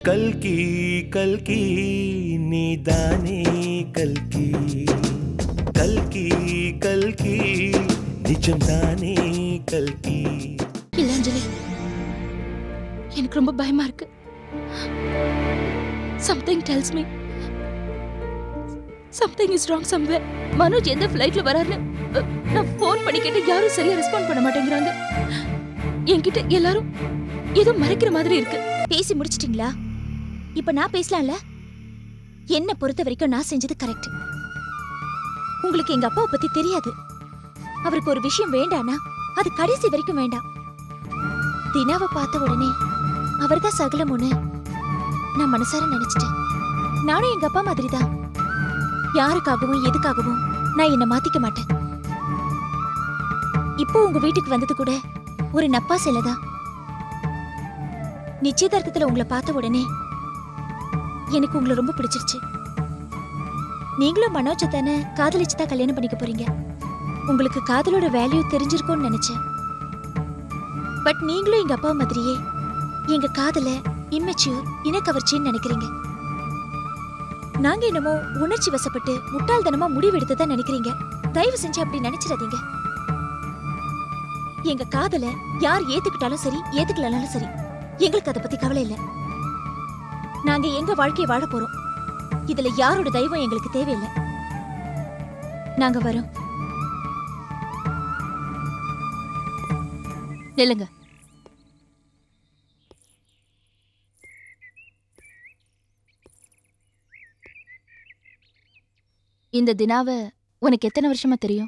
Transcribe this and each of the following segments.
கல்கி கல்கி நீதானே கல்கி கல்கி கல்கி நிஜம்தானே கல்கி இல்ல அஞ்சலி எனக்கு ரொம்ப பயமா இருக்கு something tells me something is wrong somewhere Manoj எந்த ஃப்ளைட்ல வராருன்னு அஹ், நான் ஃபோன் பண்ணி கேட்டு யாரும் சரியா ரெஸ்பாண்ட் பண்ண மாட்டேங்கிறாங்க என்கிட்ட எல்லாரும் ஏதோ மறைக்கிற மாதிரி இருக்கு பேசி முடிச்சிட்டீங்களா இப்ப நான் பேசலாம்ல என்ன பொறுத்த வரைக்கும் நான் செஞ்சது கரெக்ட் உங்களுக்கு எங்க அப்பாவை பத்தி தெரியாது அவருக்கு ஒரு விஷயம் வேண்டானா அது கடைசி வரைக்கும் வேண்டாம் தினாவை பார்த்த உடனே அவர்தான் சகலமுன்னு நான் மனசார நினைச்சிட்டேன் நானும் எங்க அப்பா மாதிரி தான் யாருக்காகவும் எதுக்காகவும் நான் என்ன மாத்திக்க மாட்டேன் இப்போ உங்க வீட்டுக்கு வந்தது கூட ஒரு நப்பா தான் நிச்சயதார்த்தத்துல உங்களை பார்த்த உடனே எனக்கு உங்களை ரொம்ப பிடிச்சிருச்சு நீங்களும் மனோஜை தானே காதலிச்சு தான் கல்யாணம் பண்ணிக்க போறீங்க உங்களுக்கு காதலோட வேல்யூ தெரிஞ்சிருக்கும்னு நினைச்சேன் பட் நீங்களும் எங்க அப்பா மாதிரியே எங்க காதல இம்மெச்சியூர் இனக்கவர்ச்சின்னு நினைக்கிறீங்க நாங்க என்னமோ உணர்ச்சி வசப்பட்டு முட்டாள்தனமா முடிவெடுத்ததா நினைக்கிறீங்க தயவு செஞ்சு அப்படி நினைச்சிடாதீங்க எங்க காதல யார் ஏத்துக்கிட்டாலும் சரி ஏத்துக்கலனாலும் சரி எங்களுக்கு அதை பத்தி கவலை இல்ல நாங்க எங்க வாழ்க்கையை வாழ போறோம் இதுல யாரோட தெய்வம் எங்களுக்கு தேவையில்லை நாங்க வரோம் நில்லுங்க இந்த தினாவை உனக்கு எத்தனை வருஷமா தெரியும்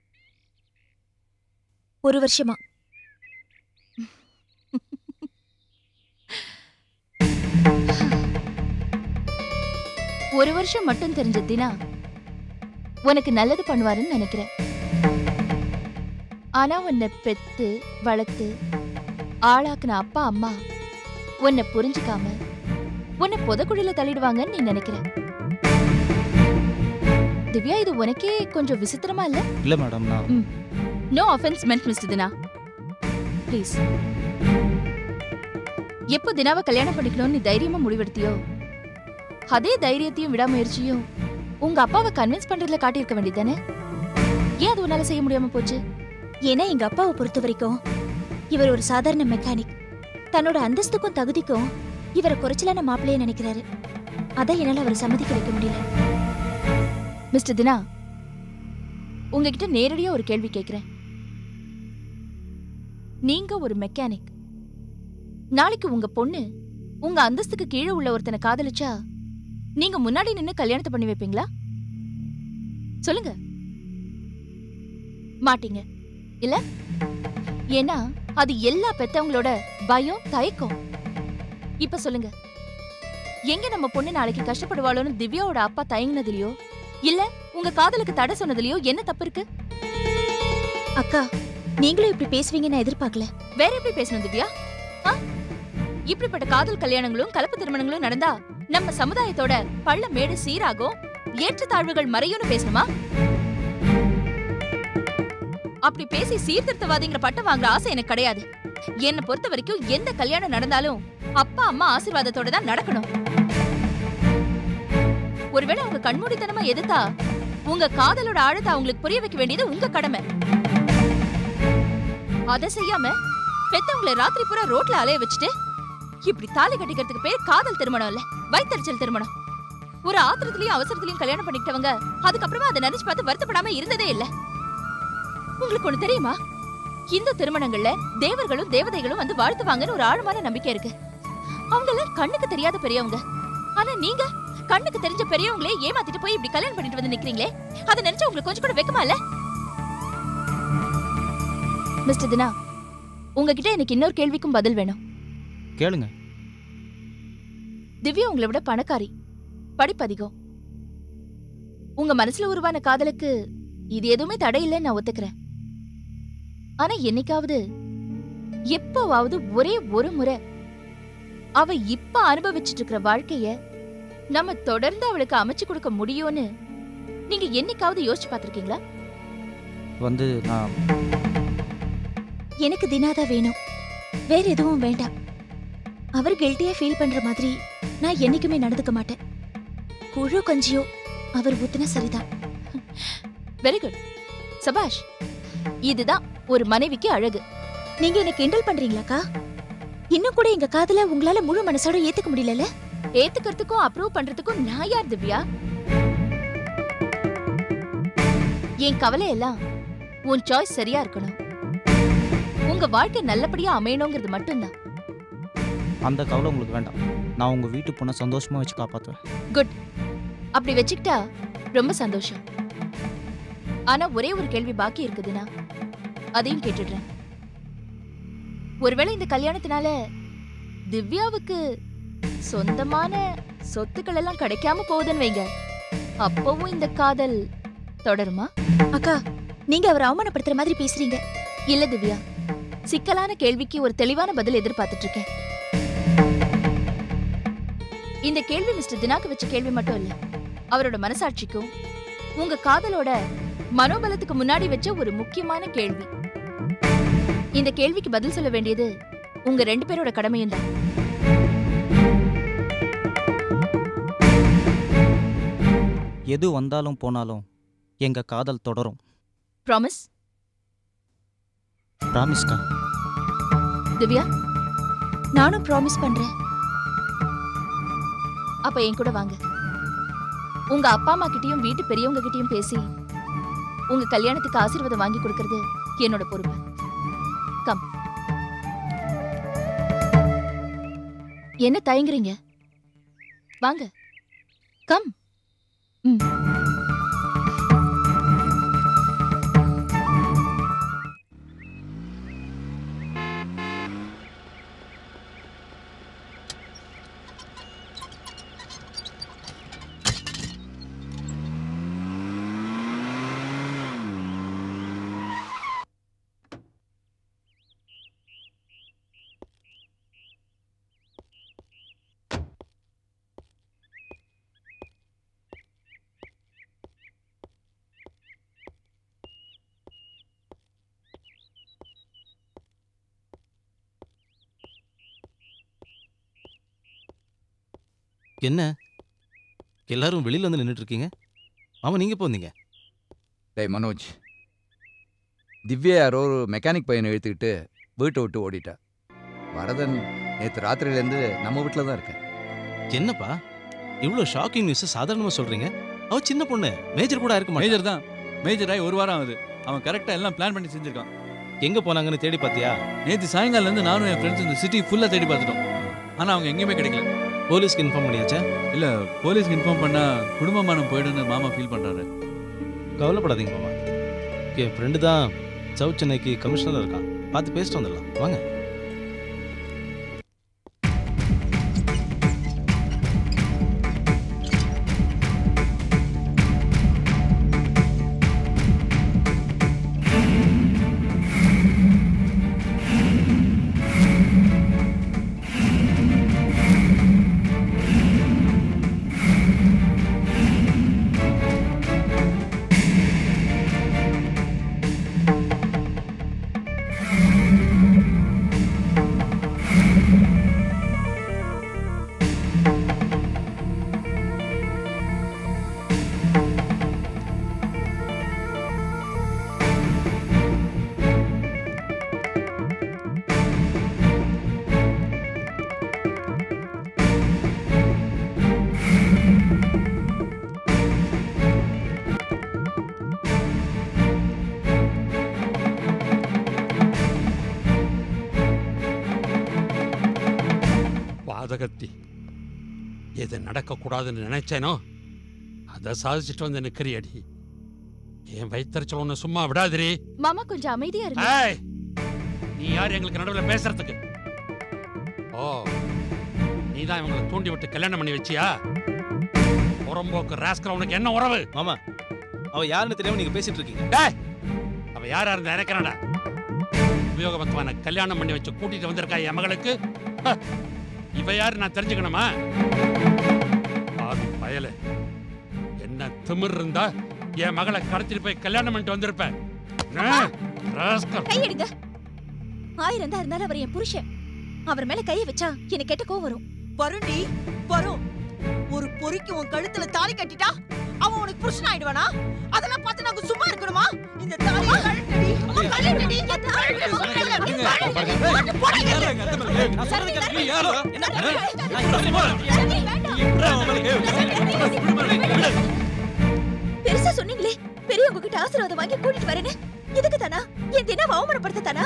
ஒரு வருஷமா ஒரு வருஷம் மட்டும் தெரிஞ்ச தினா உனக்கு நல்லது பண்ணுவாருன்னு நினைக்கிறேன் ஆனா உன்னை பெத்து வளர்த்து ஆளாக்குன அப்பா அம்மா உன்னை புரிஞ்சுக்காம உன்னை புதக்குழியில தள்ளிடுவாங்கன்னு நீ நினைக்கிற திவ்யா இது உனக்கே கொஞ்சம் விசித்திரமா இல்ல இல்லை மேடம் நான் no offence meant mister Dina please எப்போ தினாவை கல்யாணம் பண்ணிக்கணும்னு நீ தைரியமா முடிவெடுத்தியோ அதே தைரியத்தையும் விடாமுயற்சியும் உங்க அப்பாவை கன்வின்ஸ் பண்றதுல காட்டியிருக்க வேண்டியதானே ஏன் அது உன்னால செய்ய முடியாம போச்சு ஏன்னா எங்க அப்பாவை பொறுத்த வரைக்கும் இவர் ஒரு சாதாரண மெக்கானிக் தன்னோட அந்தஸ்துக்கும் தகுதிக்கும் இவரை குறைச்சலான மாப்பிள்ளைய நினைக்கிறாரு அதான் என்னால அவரை சம்மதிக்க வைக்க முடியல மிஸ்டர் தினா உங்ககிட்ட நேரடியா ஒரு கேள்வி கேக்குறேன் நீங்க ஒரு மெக்கானிக் நாளைக்கு உங்க பொண்ணு உங்க அந்தஸ்துக்கு கீழே உள்ள ஒருத்தனை காதலிச்சா நீங்க முன்னாடி நின்னு கல்யாணத்தை பண்ணி வைப்பீங்களா சொல்லுங்க மாட்டீங்க இல்ல ஏன்னா அது எல்லா பெத்தவங்களோட பயம் தயக்கம் இப்ப சொல்லுங்க எங்க நம்ம பொண்ணு நாளைக்கு கஷ்டப்படுவாளோன்னு திவ்யாவோட அப்பா தயங்கினதுலயோ இல்ல உங்க காதலுக்கு தடை சொன்னதுலயோ என்ன தப்பு இருக்கு அக்கா நீங்களும் இப்படி பேசுவீங்க நான் எதிர்பார்க்கல வேற எப்படி பேசணும் திவ்யா ஆ? இப்படிப்பட்ட காதல் கல்யாணங்களும் கலப்பு திருமணங்களும் நடந்தா நம்ம சமுதாயத்தோட பள்ள மேடு சீராகும் ஏற்றத்தாழ்வுகள் மறையும்னு பேசணுமா அப்படி பேசி சீர்திருத்தவாதிங்கிற பட்டம் வாங்குற ஆசை எனக்கு கிடையாது என்னை பொறுத்த வரைக்கும் எந்த கல்யாணம் நடந்தாலும் அப்பா அம்மா ஆசீர்வாதத்தோட தான் நடக்கணும் ஒருவேளை உங்க கண்மூடித்தனமா எதிர்த்தா உங்க காதலோட ஆழத்தை அவங்களுக்கு புரிய வைக்க வேண்டியது உங்க கடமை அதை செய்யாம பெத்தவங்களை ராத்திரி பூரா ரோட்ல அலைய வச்சுட்டு இப்படி தாலி கட்டிக்கிறதுக்கு பேர் காதல் திருமணம் இல்ல வைத்தறிச்சல் திருமணம் ஒரு ஆத்திரத்திலயும் அவசரத்திலயும் கல்யாணம் பண்ணிக்கிட்டவங்க அதுக்கப்புறமா அதை நினைச்சு பார்த்து வருத்தப்படாம இருந்ததே இல்ல உங்களுக்கு ஒண்ணு தெரியுமா இந்து திருமணங்கள்ல தேவர்களும் தேவதைகளும் வந்து வாழ்த்துவாங்கன்னு ஒரு ஆழமான நம்பிக்கை இருக்கு அவங்க எல்லாம் கண்ணுக்கு தெரியாத பெரியவங்க ஆனா நீங்க கண்ணுக்கு தெரிஞ்ச பெரியவங்களே ஏமாத்திட்டு போய் இப்படி கல்யாணம் பண்ணிட்டு வந்து நிக்கிறீங்களே அதை நினைச்சா உங்களுக்கு கொஞ்சம் கூட வெக்கமா இல்ல மிஸ்டர் தினா உங்ககிட்ட எனக்கு இன்னொரு கேள்விக்கும் பதில் வேணும் கேளுங்க திவ்யா உங்களை விட பணக்காரி படிப்பு அதிகம் உங்க மனசுல உருவான காதலுக்கு இது எதுவுமே தடை இல்லைன்னு நான் ஒத்துக்கிறேன் ஆனா என்னைக்காவது எப்பவாவது ஒரே ஒரு முறை அவ இப்ப அனுபவிச்சுட்டு இருக்கிற வாழ்க்கைய நம்ம தொடர்ந்து அவளுக்கு அமைச்சு கொடுக்க முடியும்னு நீங்க என்னைக்காவது யோசிச்சு பார்த்திருக்கீங்களா வந்து நான் எனக்கு தினாதா வேணும் வேற எதுவும் வேண்டாம் அவர் கில்ட்டியா ஃபீல் பண்ற மாதிரி நான் என்னைக்குமே நடந்துக்க மாட்டேன் புழு கஞ்சியோ அவர் ஊத்துனா சரிதான் வெரி குட் சபாஷ் இதுதான் ஒரு மனைவிக்கு அழகு நீங்க என்ன கிண்டல் பண்றீங்களாக்கா இன்னும் கூட எங்க காதல உங்களால முழு மனசோட ஏத்துக்க முடியலல ஏத்துக்கிறதுக்கும் அப்ரூவ் பண்றதுக்கும் நான் யார் திவ்யா என் கவலை எல்லாம் உன் சாய்ஸ் சரியா இருக்கணும் உங்க வாழ்க்கை நல்லபடியா அமையணுங்கிறது மட்டும்தான் அந்த கவலை உங்களுக்கு வேண்டாம் நான் உங்கள் வீட்டு பொண்ணை சந்தோஷமாக வச்சு காப்பாற்றுவேன் குட் அப்படி வச்சுக்கிட்டா ரொம்ப சந்தோஷம் ஆனா ஒரே ஒரு கேள்வி பாக்கி இருக்குதுன்னா அதையும் கேட்டுடுறேன் ஒருவேளை இந்த கல்யாணத்தினால திவ்யாவுக்கு சொந்தமான சொத்துக்கள் எல்லாம் கிடைக்காம போகுதுன்னு வைங்க அப்பவும் இந்த காதல் தொடருமா அக்கா நீங்க அவரை அவமானப்படுத்துற மாதிரி பேசுறீங்க இல்ல திவ்யா சிக்கலான கேள்விக்கு ஒரு தெளிவான பதில் எதிர்பார்த்துட்டு இருக்கேன் இந்த கேள்வி மிஸ்டர் தினாக்கு வச்ச கேள்வி மட்டும் இல்ல அவரோட மனசாட்சிக்கும் உங்க காதலோட மனோபலத்துக்கு முன்னாடி வச்ச ஒரு முக்கியமான கேள்வி இந்த கேள்விக்கு பதில் சொல்ல வேண்டியது உங்க ரெண்டு பேரோட கடமையும் தான் எது வந்தாலும் போனாலும் எங்கள் காதல் தொடரும் ப்ராமிஸ் ப்ராமிஸ்க்கா திவ்யா நானும் ப்ராமிஸ் பண்றேன் அப்ப என் கூட வாங்க உங்க அப்பா அம்மா கிட்டயும் வீட்டு பெரியவங்க கிட்டயும் பேசி உங்க கல்யாணத்துக்கு ஆசீர்வாதம் வாங்கி கொடுக்கறது என்னோட பொறுப்பு கம் என்ன தயங்குறீங்க வாங்க கம் ம் என்ன எல்லாரும் வெளியில வந்து நின்றுட்டு இருக்கீங்க ஆமா நீங்க போந்தீங்க டேய் மனோஜ் திவ்யா யாரோ ஒரு மெக்கானிக் பையனை இழுத்துக்கிட்டு வீட்டை விட்டு ஓடிட்டா வரதன் நேற்று ராத்திரியிலேருந்து நம்ம வீட்டில் தான் இருக்கேன் என்னப்பா இவ்வளோ ஷாக்கிங் நியூஸ் சாதாரணமா சொல்றீங்க அவ சின்ன பொண்ணு மேஜர் கூட இருக்க மாட்டேன் மேஜர் தான் மேஜர் ஆகி ஒரு வாரம் ஆகுது அவன் கரெக்டாக எல்லாம் பிளான் பண்ணி செஞ்சிருக்கான் எங்க போனாங்கன்னு தேடி பார்த்தியா நேற்று சாயங்காலேருந்து நானும் என் ஃப்ரெண்ட்ஸ் இந்த சிட்டி ஃபுல்லாக தேடி பார்த்துட்டோம் ஆனால் அவங்க எங்கேயுமே கிடைக்கல போலீஸ்க்கு இன்ஃபார்ம் பண்ணியாச்சா இல்லை போலீஸ்க்கு இன்ஃபார்ம் பண்ணால் குடும்பமானம் போயிடுன்னு மாமா ஃபீல் பண்ணுறாரு கவலைப்படாதீங்க மாமா என் ஃப்ரெண்டு தான் சவுத் சென்னைக்கு கமிஷனர் இருக்கான் பார்த்து பேசிட்டு வந்துடலாம் வாங்க பாதகத்தி எது நடக்கக்கூடாதுன்னு நினைச்சேனோ அதை சாதிச்சுட்டு வந்து நிற்கிறியடி என் வயிற்றுச்சல் ஒன்று சும்மா விடாதிரி மாமா கொஞ்சம் அமைதியா இருங்க ஏய் நீ யார் எங்களுக்கு நடுவில் பேசுறதுக்கு ஓ நீ தான் இவங்களை தூண்டி விட்டு கல்யாணம் பண்ணி வச்சியா புறம்போக்கு ராஸ்கல் உனக்கு என்ன உறவு மாமா அவ யாருன்னு தெரியாம நீங்க பேசிட்டு இருக்கீங்க டேய் அவ யாரா இருந்தா எனக்கிறடா உபயோகபத்தவனை கல்யாணம் பண்ணி வச்சு கூட்டிட்டு வந்திருக்கா என் மகளுக்கு ஹ, இவ யாரு நான் தெரிஞ்சுக்கணுமா ஆவி பயல என்ன திமிர் இருந்தா என் மகளை கடத்திட்டு போய் கல்யாணம் பண்ணிட்டு வந்திருப்பேன் ஆ, rascal. கையெடுங்க ஆயிரம் தான் இருந்தாலும் அவர் என் புருஷன் அவர் மேல கையை வச்சா எனக்கு கெட்ட கோவம் வரும் வருண்டி வரும் ஒரு பொறுக்கி உன் கழுத்துல தாலி கட்டிட்டா அவன் உனக்கு புருஷன் ஆயிடுவானா அதெல்லாம் பார்த்து நாங்க சும்மா இருக்கணுமா இந்த தாலியை கழட்டடி அம்மா, கழட்டடி இந்த தாலியை கழட்டடி. கழட்டு, போடாதீங்க. பெருசா சொன்னீங்களே பெரியவங்க கிட்ட ஆசீர்வாதம் வாங்கி கூட்டிட்டு வரேன்னு இதுக்கு தானா என் தினம் அவமானப்படுத்த தானா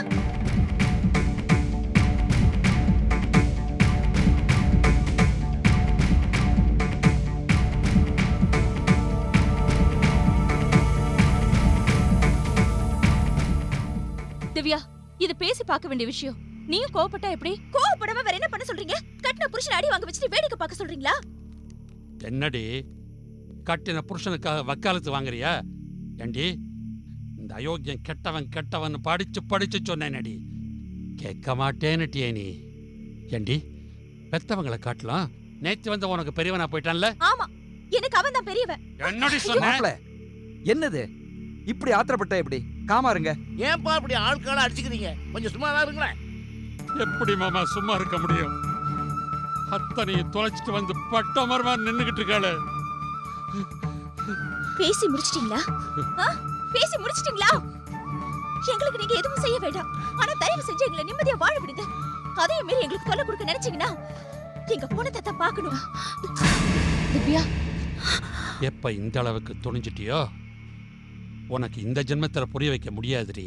திவ்யா இது பேசி பார்க்க வேண்டிய விஷயம் நீயும் கோவப்பட்டா எப்படி கோவப்படாம வேற என்ன பண்ண சொல்றீங்க கட்டின புருஷன் அடி வாங்க வச்சுட்டு வேடிக்கை பார்க்க சொல்றீங்களா என்னடி கட்டின புருஷனுக்காக வக்காலத்து வாங்குறியா ஏண்டி இந்த அயோக்கியம் கெட்டவன் கெட்டவன் படிச்சு படிச்சு சொன்னேனடி கேட்க மாட்டேன்னுட்டியே நீ ஏண்டி பெத்தவங்களை காட்டலாம் நேத்து வந்து உனக்கு பெரியவனா போயிட்டான்ல ஆமா எனக்கு அவன் தான் பெரியவன் என்னடி சொன்ன மாப்பிள என்னது இப்படி ஆத்திரப்பட்ட எப்படி காமா இருங்க ஏன்பா இப்படி ஆட்களை அடிச்சுக்கிறீங்க கொஞ்சம் சும்மா தான் இருங்களேன் எப்படி மாமா சும்மா இருக்க முடியும் அத்தனையும் தொலைச்சிட்டு வந்து பட்டமரமா நின்னுகிட்டு இருக்காளே பேசி முடிச்சிட்டீங்களா ஆ? பேசி முடிச்சிட்டீங்களா எங்களுக்கு நீங்க எதுவும் செய்ய வேண்டாம் ஆனா தயவு செஞ்சு எங்களை நிம்மதியா வாழ விடுங்க அதே மாரி எங்களுக்கு தொல்லை கொடுக்க நினைச்சீங்கன்னா எங்க பொண்ணை தான் பார்க்கணும் திவ்யா எப்ப இந்த அளவுக்கு துணிஞ்சிட்டியோ உனக்கு இந்த ஜென்மத்துல புரிய வைக்க முடியாதுடி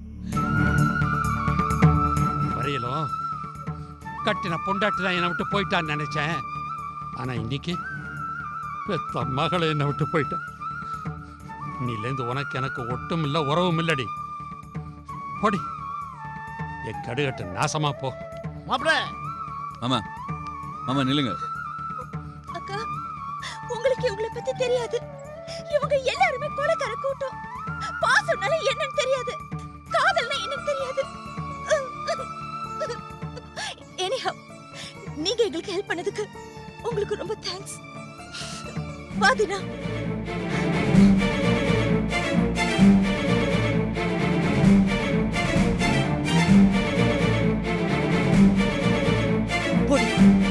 வரையிலும் கட்டின பொண்டாட்டி தான் என்னை விட்டு போயிட்டான்னு நினைச்சேன் ஆனா இன்னைக்கு பெத்த மகளை என்னை விட்டு போயிட்டான் இன்னிலேருந்து உனக்கு எனக்கு ஒட்டும் இல்ல உறவும் இல்லடி போடி என் கடுகட்டு நாசமா போ மாப்பிள மாமா மாமா நில்லுங்க அக்கா உங்களுக்கு இவங்கள பத்தி தெரியாது இவங்க எல்லாருமே கொலைக்கார கூட்டம் பாசம்னால என்னன்னு தெரியாது காதல்னா என்னன்னு தெரியாது எனிஹவ் நீங்க எங்களுக்கு ஹெல்ப் பண்ணதுக்கு உங்களுக்கு ரொம்ப தேங்க்ஸ் வாதினா போடி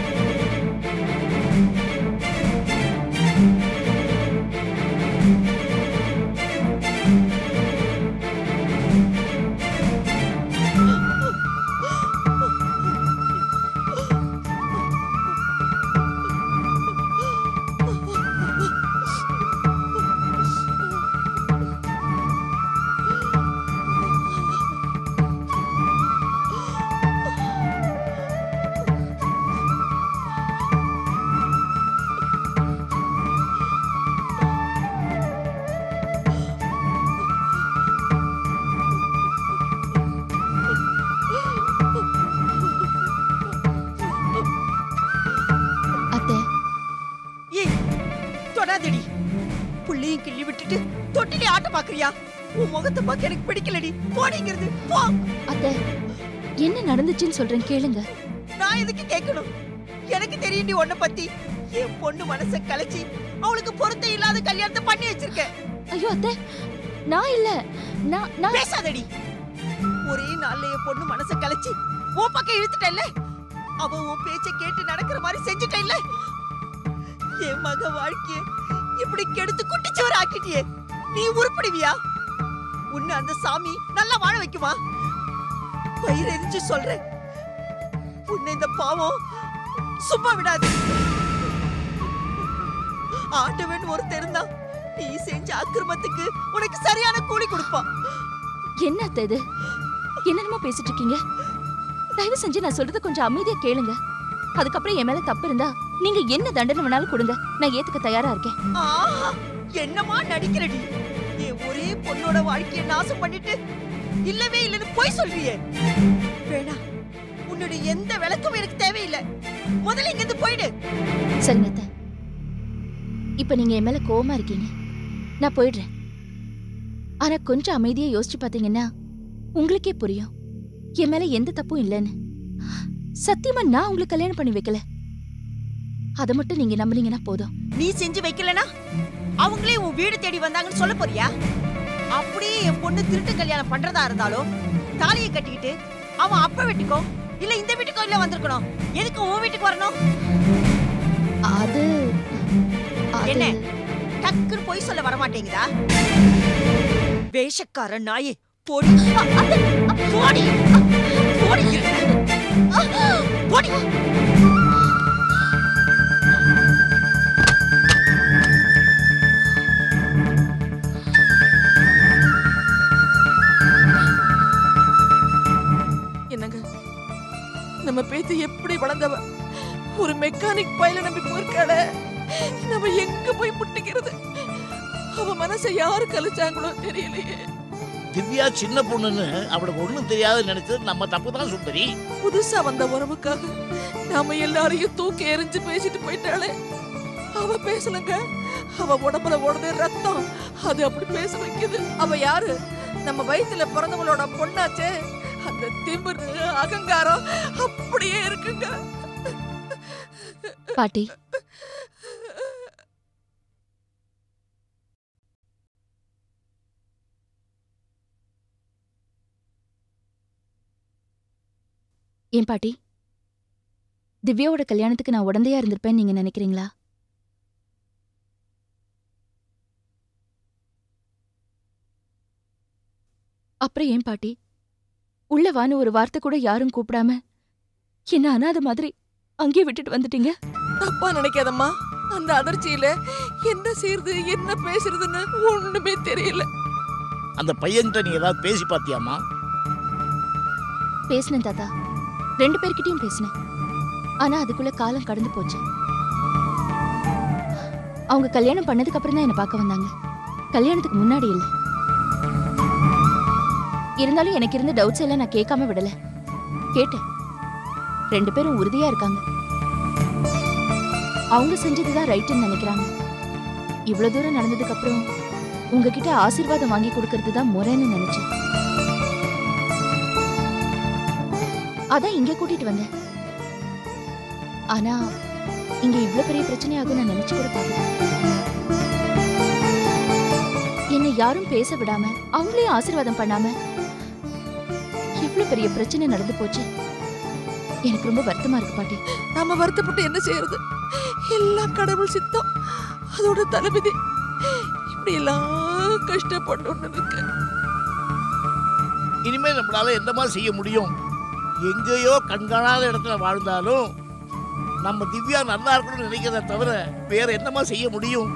அத்தை ஏய் தொடாதடி புள்ளையும் கிள்ளி விட்டுட்டு தொட்டிலே ஆட்ட பாக்குறியா உன் முகத்தை பார்க்க எனக்கு பிடிக்கலடி போடிங்கிறது போ அத்தை என்ன நடந்துச்சுன்னு சொல்றேன் கேளுங்க நான் எதுக்கு கேட்கணும் எனக்கு தெரியும்டி உன்னை பத்தி என் பொண்ணு மனச கலைச்சி அவளுக்கு பொருத்தம் இல்லாத கல்யாணத்தை பண்ணி வச்சிருக்கேன் ஐயோ அத்தை நான் இல்ல நான் நான் பேசாதடி ஒரே நாள்ல என் பொண்ணு மனச கலைச்சி உன் பக்கம் இழுத்துட்டல்ல அவ உன் பேச்ச கேட்டு நடக்கிற மாதிரி செஞ்சுட்டல்ல என் மக வாழ்க்கைய இப்படி கெடுத்து குட்டிச்சுவர் ஆக்கிட்டியே நீ உருப்பிடுவியா உன்னை அந்த சாமி நல்லா வாழ வைக்குமா பயிர் எரிஞ்சு சொல்றேன் உன்னை இந்த பாவம் சும்மா விடாது ஆண்டவன் ஒருத்தர் இருந்தா நீ செஞ்ச அக்கிரமத்துக்கு உனக்கு சரியான கூலி கொடுப்பான் என்ன அத்தை இது என்னென்னமோ பேசிட்டு இருக்கீங்க தயவு செஞ்சு நான் சொல்றத கொஞ்சம் அமைதியா கேளுங்க அதுக்கப்புறம் என் மேல தப்பு இருந்தா நீங்க என்ன தண்டனை வேணாலும் கொடுங்க நான் ஏத்துக்க தயாரா இருக்கேன் ஆஹா என்னமா நடிக்கிறடி என் ஒரே பொண்ணோட வாழ்க்கைய நாசம் பண்ணிட்டு இல்லவே இல்லைன்னு போய் சொல்றியே வேணாம் உன்னுடைய எந்த விளக்கமும் எனக்கு தேவையில்லை முதல்ல இங்க இருந்து போயிடு சரிங்க அத்தை இப்ப நீங்க என் மேல கோவமா இருக்கீங்க நான் போயிடுறேன் ஆனா கொஞ்சம் அமைதியா யோசிச்சு பாத்தீங்கன்னா உங்களுக்கே புரியும் என் மேல எந்த தப்பும் இல்லைன்னு சத்தியமா நான் உங்களுக்கு கல்யாணம் பண்ணி வைக்கல அதை மட்டும் நீங்க நம்புனீங்கன்னா போதும் நீ செஞ்சு வைக்கலனா அவங்களே உன் வீடு தேடி வந்தாங்கன்னு சொல்ல போறியா அப்படியே என் பொண்ணு திருட்டு கல்யாணம் பண்றதா இருந்தாலும் தாலியை கட்டிக்கிட்டு அவன் அப்ப வீட்டுக்கோ இல்ல இந்த வீட்டுக்கோ இல்ல வந்திருக்கணும் எதுக்கு உன் வீட்டுக்கு வரணும் அது அது- என்ன டக்குன்னு பொய் சொல்ல வர மாட்டேங்குதா வேஷக்கார நாயே போடி போடி போடி போடி என்னங்க நம்ம பேத்தி எப்படி வளர்ந்தவ ஒரு மெக்கானிக் பையில நம்பி போயிருக்காள நம்ம எங்க போய் முட்டிக்கிறது அவ மனசை யாரு கழிச்சாங்களோ தெரியலையே திவ்யா சின்ன பொண்ணுன்னு அவளுக்கு ஒண்ணும் தெரியாது நினைச்சது நம்ம தப்பு தான் சுந்தரி புதுசா வந்த உறவுக்காக நாம எல்லாரையும் தூக்கி எறிஞ்சு பேசிட்டு போயிட்டாளே அவ பேசலங்க அவ உடம்புல ஓடுதே ரத்தம் அது அப்படி பேச வைக்குது அவ யாரு நம்ம வயித்துல பிறந்தவளோட பொண்ணாச்சே அந்த திமிரு அகங்காரம் அப்படியே இருக்குங்க பாட்டி ஏன் பாட்டி திவ்யாவோட கல்யாணத்துக்கு நான் உடந்தையா இருந்திருப்பேன்னு நீங்க நினைக்கிறீங்களா அப்புறம் ஏன் பாட்டி உள்ள வான்னு ஒரு வார்த்தை கூட யாரும் கூப்பிடாம என்ன அனாத மாதிரி அங்கேயே விட்டுட்டு வந்துட்டீங்க தப்பா நினைக்காதம்மா அந்த அதிர்ச்சியில என்ன செய்யறது என்ன பேசுறதுன்னு ஒண்ணுமே தெரியல அந்த பையன்கிட்ட நீ ஏதாவது பேசி பாத்தியாமா பேசினேன் தாத்தா ரெண்டு பேர்கிட்டயும் பேசினேன் ஆனா அதுக்குள்ள காலம் கடந்து போச்சு அவங்க கல்யாணம் பண்ணதுக்கு அப்புறம் தான் என்ன பார்க்க வந்தாங்க கல்யாணத்துக்கு முன்னாடி இல்ல இருந்தாலும் எனக்கு இருந்த டவுட்ஸ் எல்லாம் நான் கேட்காம விடல கேட்டேன் ரெண்டு பேரும் உறுதியா இருக்காங்க அவங்க செஞ்சதுதான் ரைட்டுன்னு நினைக்கிறாங்க இவ்வளவு தூரம் நடந்ததுக்கு அப்புறம் உங்ககிட்ட ஆசீர்வாதம் வாங்கி கொடுக்கறது தான் முறைன்னு நினைச்சேன் அதான் இங்க கூட்டிட்டு வந்தேன் ஆனா இங்க இவ்ளோ பெரிய பிரச்சனை ஆகும் நான் நினைச்சு கூட பார்க்கல என்னை யாரும் பேச விடாம அவங்களே ஆசீர்வாதம் பண்ணாம எவ்வளவு பெரிய பிரச்சனை நடந்து போச்சு எனக்கு ரொம்ப வருத்தமா இருக்கு பாட்டி நாம வருத்தப்பட்டு என்ன செய்யறது எல்லாம் கடவுள் சித்தம் அதோட தலைவிதி இப்படி எல்லாம் கஷ்டப்பட்டு இருக்கு இனிமே நம்மளால என்னமா செய்ய முடியும் எங்கேயோ கண்காணாத இடத்துல வாழ்ந்தாலும் நம்ம திவ்யா நல்லா இருக்கணும்னு நினைக்கிறத தவிர வேற என்னமா செய்ய முடியும்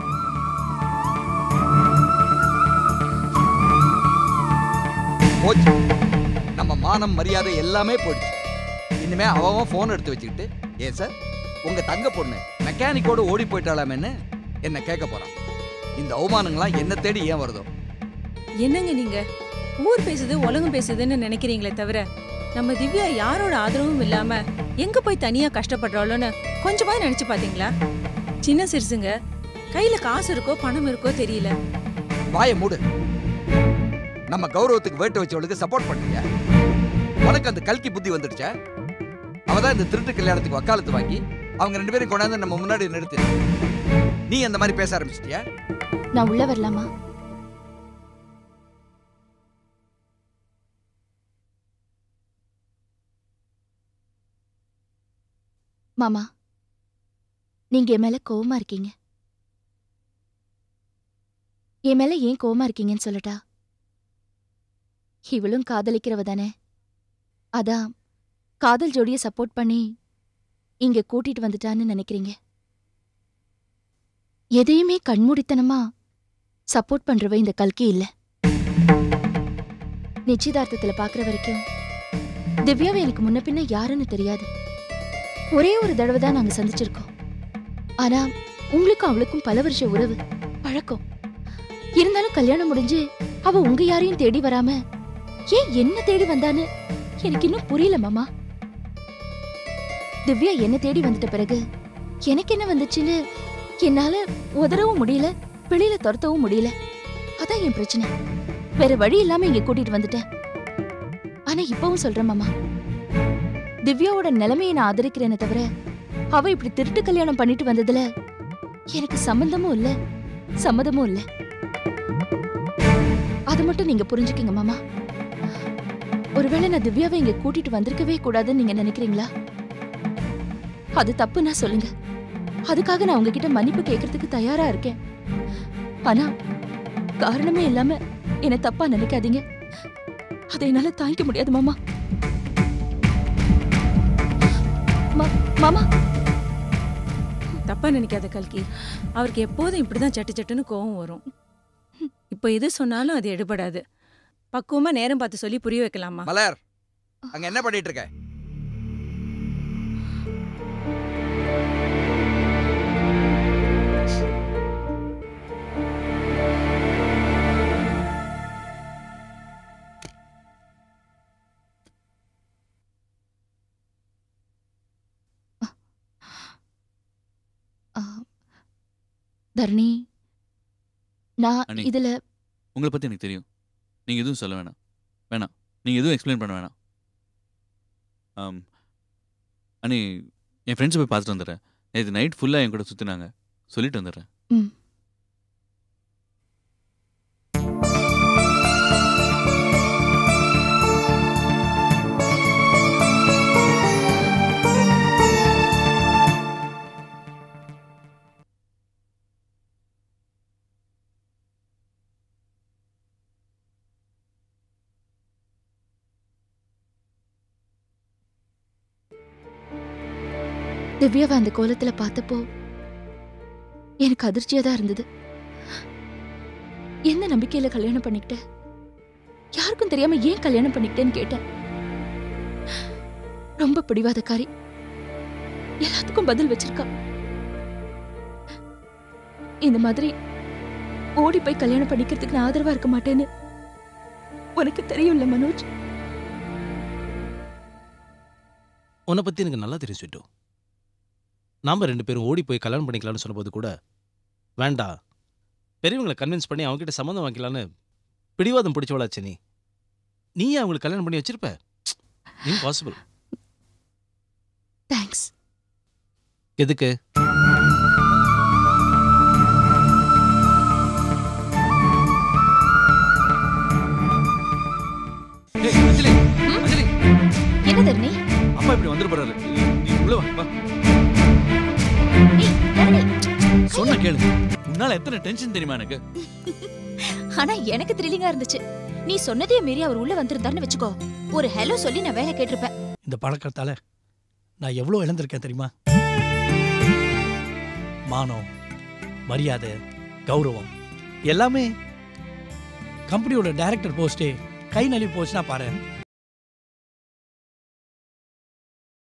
போச்சு நம்ம மானம் மரியாதை எல்லாமே போயிடுச்சு இனிமே அவன் ஃபோன் எடுத்து வச்சுக்கிட்டு ஏன் சார் உங்க தங்க பொண்ணு மெக்கானிக்கோட ஓடி போயிட்டாலாமேன்னு என்ன கேட்க போறான் இந்த அவமானங்கள்லாம் என்ன தேடி ஏன் வருதோ என்னங்க நீங்க ஊர் பேசுது உலகம் பேசுதுன்னு நினைக்கிறீங்களே தவிர நம்ம திவ்யா யாரோட ஆதரவும் இல்லாம எங்க போய் தனியா கஷ்டப்படுறாளோன்னு கொஞ்சமா நினைச்சு பாத்தீங்களா சின்ன சிறுசுங்க கையில காசு இருக்கோ பணம் இருக்கோ தெரியல வாயை மூடு நம்ம கௌரவத்துக்கு வேட்டு வச்சவளுக்கு சப்போர்ட் பண்றீங்க உனக்கு அந்த கல்கி புத்தி வந்துடுச்சா அவ தான் இந்த திருட்டு கல்யாணத்துக்கு வக்காலத்து வாங்கி அவங்க ரெண்டு பேரும் கொண்டாந்து நம்ம முன்னாடி நிறுத்தி நீ அந்த மாதிரி பேச ஆரம்பிச்சிட்டியா நான் உள்ள வரலாமா மாமா நீங்க என் மேல கோவமா இருக்கீங்க என் மேல ஏன் கோவமா இருக்கீங்கன்னு சொல்லட்டா இவளும் காதலிக்கிறவ தானே அதான் காதல் ஜோடியை சப்போர்ட் பண்ணி இங்க கூட்டிட்டு வந்துட்டான்னு நினைக்கிறீங்க எதையுமே கண்மூடித்தனமா சப்போர்ட் பண்றவ இந்த கல்கி இல்ல நிச்சயதார்த்தத்துல பாக்குற வரைக்கும் திவ்யாவை எனக்கு முன்ன பின்ன யாருன்னு தெரியாது ஒரே ஒரு தடவை தான் நாங்க சந்திச்சிருக்கோம் ஆனா உங்களுக்கும் அவளுக்கும் பல வருஷ உறவு பழக்கம் இருந்தாலும் கல்யாணம் முடிஞ்சு அவ உங்க யாரையும் தேடி வராம ஏன் என்ன தேடி வந்தான்னு எனக்கு இன்னும் புரியல மாமா திவ்யா என்ன தேடி வந்துட்ட பிறகு எனக்கு என்ன வந்துச்சுன்னு என்னால உதறவும் முடியல வெளியில துரத்தவும் முடியல அதான் என் பிரச்சனை வேற வழி இல்லாம இங்க கூட்டிட்டு வந்துட்டேன் ஆனா இப்பவும் சொல்றேன் மாமா திவ்யாவோட நிலைமையை நான் ஆதரிக்கிறேனே தவிர அவ இப்படி திருட்டு கல்யாணம் பண்ணிட்டு வந்ததுல எனக்கு சம்பந்தமும் இல்ல சம்மதமும் இல்ல அது மட்டும் நீங்க புரிஞ்சுக்கங்க மாமா ஒருவேளை நான் திவ்யாவை இங்க கூட்டிட்டு வந்திருக்கவே கூடாதுன்னு நீங்க நினைக்கிறீங்களா அது தப்புன்னா சொல்லுங்க அதுக்காக நான் உங்ககிட்ட மன்னிப்பு கேட்கறதுக்கு தயாரா இருக்கேன் ஆனா காரணமே இல்லாம என்ன தப்பா நினைக்காதீங்க அதை என்னால தாங்கிக்க முடியாது மாமா மா- மாமா தப்பா நினைக்காத கல்கி அவருக்கு எப்போதும் இப்படிதான் சட்டு சட்டுன்னு கோவம் வரும் இப்போ எது சொன்னாலும் அது எடுபடாது பக்குவமா நேரம் பார்த்து சொல்லி புரிய வைக்கலாமா மலர் அங்க என்ன பண்ணிட்டு இருக்க ஆ, தரணி நான் அண்ணி. இதுல உங்களை பற்றி எனக்கு தெரியும் நீங்கள் எதுவும் சொல்ல வேணாம் வேணாம் நீங்கள் எதுவும் எக்ஸ்பிளைன் பண்ண வேணாம் ஆம் அண்ணி என் ஃப்ரெண்ட்ஸை போய் பார்த்துட்டு வந்துடுறேன் நேற்று நைட் ஃபுல்லாக என் கூட சுற்றினாங்க சொல்லிட்டு வந்துடுறேன் ம் திவ்யாவை அந்த கோலத்துல பார்த்தப்போ எனக்கு அதிர்ச்சியா தான் இருந்தது எந்த நம்பிக்கையில கல்யாணம் பண்ணிக்கிட்ட யாருக்கும் தெரியாம ஏன் கல்யாணம் பண்ணிக்கிட்டேன்னு கேட்டேன் ரொம்ப பிடிவாதக்காரி எல்லாத்துக்கும் பதில் வச்சிருக்கா இந்த மாதிரி ஓடி போய் கல்யாணம் பண்ணிக்கிறதுக்கு நான் ஆதரவா இருக்க மாட்டேன்னு உனக்கு தெரியும்ல மனோஜ் உன்னை பற்றி எனக்கு நல்லா தெரியும் ஸ்வீட்டு நாம் ரெண்டு பேரும் ஓடி போய் கல்யாணம் பண்ணிக்கலாம்னு சொன்னபோது கூட வேண்டாம் பெரியவங்களை கன்வின்ஸ் பண்ணி அவங்ககிட்ட சம்மந்தம் வாங்கிக்கலான்னு பிடிவாதம் பிடிச்சவளாச்சு நீ நீ அவங்களுக்கு கல்யாணம் பண்ணி வச்சிருப்ப இம்பாசிபிள் தேங்க்ஸ் எதுக்கு ஏய், அஞ்சலி அஞ்சலி என்ன தரணி அப்பா இப்படி வந்துட்டு போறாரு நீ உள்ள வா வா ஏய், தரணி சொன்ன கேளு உன்னால எத்தனை டென்ஷன் தெரியுமா எனக்கு ஆனா எனக்கு த்ரில்லிங்கா இருந்துச்சு நீ சொன்னதே மீறி அவர் உள்ள வந்திருந்தாருன்னு வச்சுக்கோ ஒரு ஹலோ சொல்லி நான் வேலை கேட்டிருப்பேன் இந்த பழக்கத்தால நான் எவ்வளோ இழந்திருக்கேன் தெரியுமா மானம் மரியாதை கௌரவம் எல்லாமே கம்பெனியோட டைரக்டர் போஸ்டே கை நழுவி போச்சுன்னா பாரு